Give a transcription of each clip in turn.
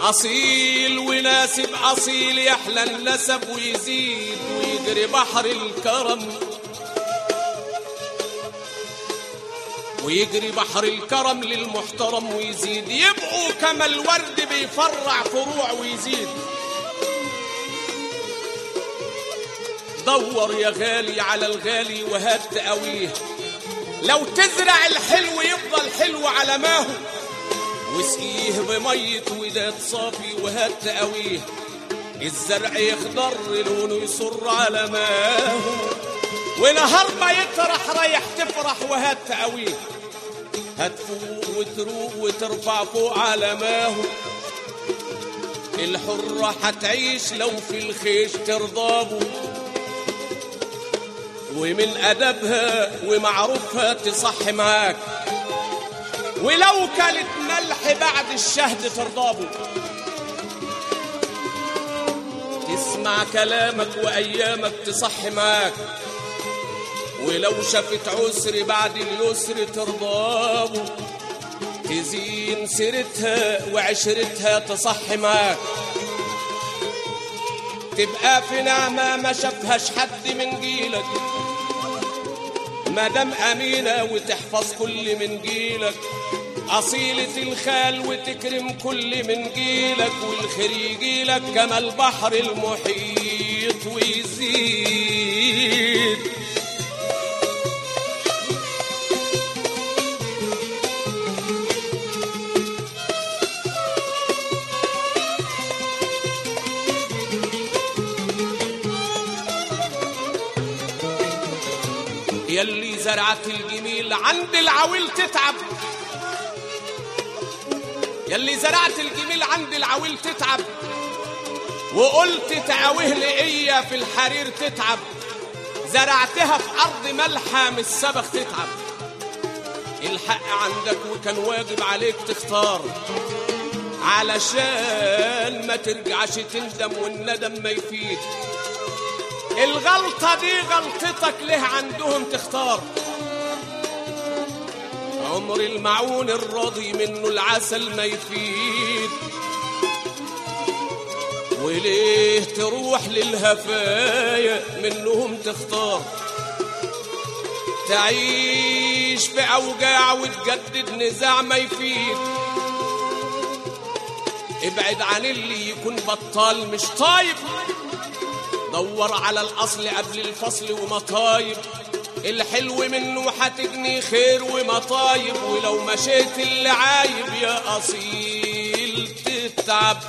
أصيل وناسب أصيل يحلى النسب ويزيد ويجري بحر الكرم ويجري بحر الكرم للمحترم ويزيد يبقوا كما الورد بيفرع فروع ويزيد دور يا غالي على الغالي وهات تقويه لو تزرع الحلو يفضل حلو على ما هو واسقيه بمية وداد صافي وهات تقويه الزرع يخضر لونه يصر على ما هو ونهار ما يطرح رايح تفرح وهات تقويه هتفوق وتروق وترفع فوق على ما هو الحرة هتعيش لو في الخيش ترضابه ومن أدبها ومعروفها تصح معاك ولو كانت ملح بعد الشهد ترضابه تسمع كلامك وأيامك تصح معاك ولو شافت عسر بعد اليسر ترضابه تزين سيرتها وعشرتها تصح معاك تبقى في نعمة ما شافهاش حد من جيلك مادام أمينة وتحفظ كل من جيلك أصيلة الخال وتكرم كل من جيلك والخير يجيلك كما البحر المحيط ويزيد يلي زرعت الجميل عند العويل تتعب يلي زرعت الجميل عند العويل تتعب وقلت تعاويه لقية في الحرير تتعب زرعتها في أرض ملحة من السبخ تتعب الحق عندك وكان واجب عليك تختار علشان ما ترجعش تندم والندم ما يفيد الغلطة دي غلطتك ليه عندهم تختار عمر المعون الراضي منه العسل ما يفيد وليه تروح للهفايا منهم تختار تعيش في أوجاع وتجدد نزاع ما يفيد ابعد عن اللي يكون بطال مش طايب دور على الأصل قبل الفصل ومطايب الحلو منه هتجني خير ومطايب ولو مشيت اللي عايب يا أصيل تتعب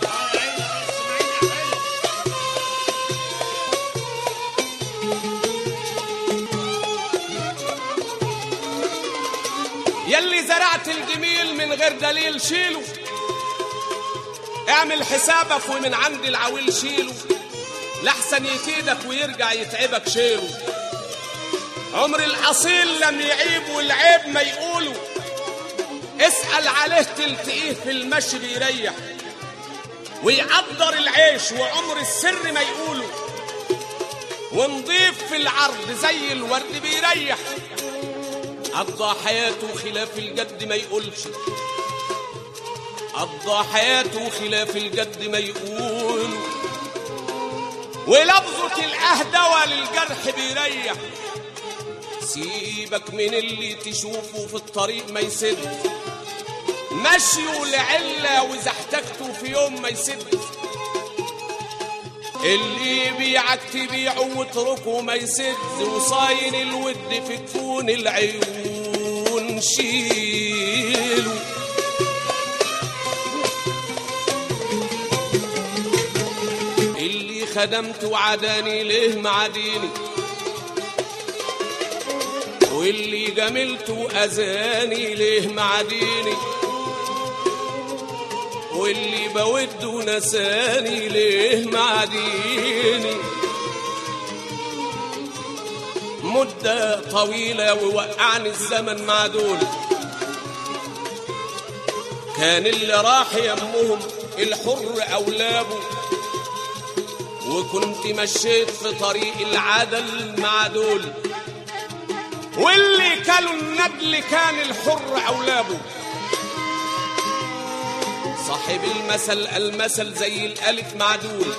يلي زرعت الجميل من غير دليل شيله اعمل حسابك ومن عند العويل شيله لحسن يكيدك ويرجع يتعبك شيله عمر الأصيل لم يعيب والعيب ما يقوله اسأل عليه تلتقيه في المشي بيريح ويقدر العيش وعمر السر ما يقوله ونضيف في العرض زي الورد بيريح قضى حياته خلاف الجد ما يقولش قضى حياته خلاف الجد ما يقول ولفظة الأهدوى للجرح بيريح سيبك من اللي تشوفه في الطريق ما يسد مشيه لعلة وإذا احتجته في يوم ما يسد اللي يبيعك تبيعه واتركه ما يسد وصاين الود في كفون العيون شيله اللي خدمته عداني ليه معديني واللي جملته أذاني ليه معديني واللي بوده نساني ليه معديني مدة طويلة ووقعني الزمن مع دول كان اللي راح يمهم الحر أولابه وكنت مشيت في طريق العدل مع دول واللي كانوا الندل كان الحر أولابه صاحب المثل المثل زي الألف معدول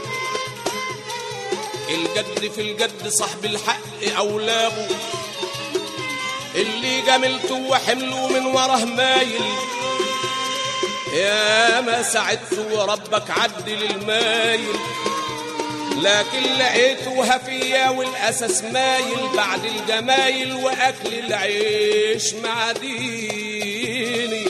الجد في الجد صاحب الحق أولابه اللي جملته وحمله من وراه مايل يا ما سعدت وربك عدل المايل لكن لقيته هفية والأساس مايل بعد الجمايل وأكل العيش مع ديني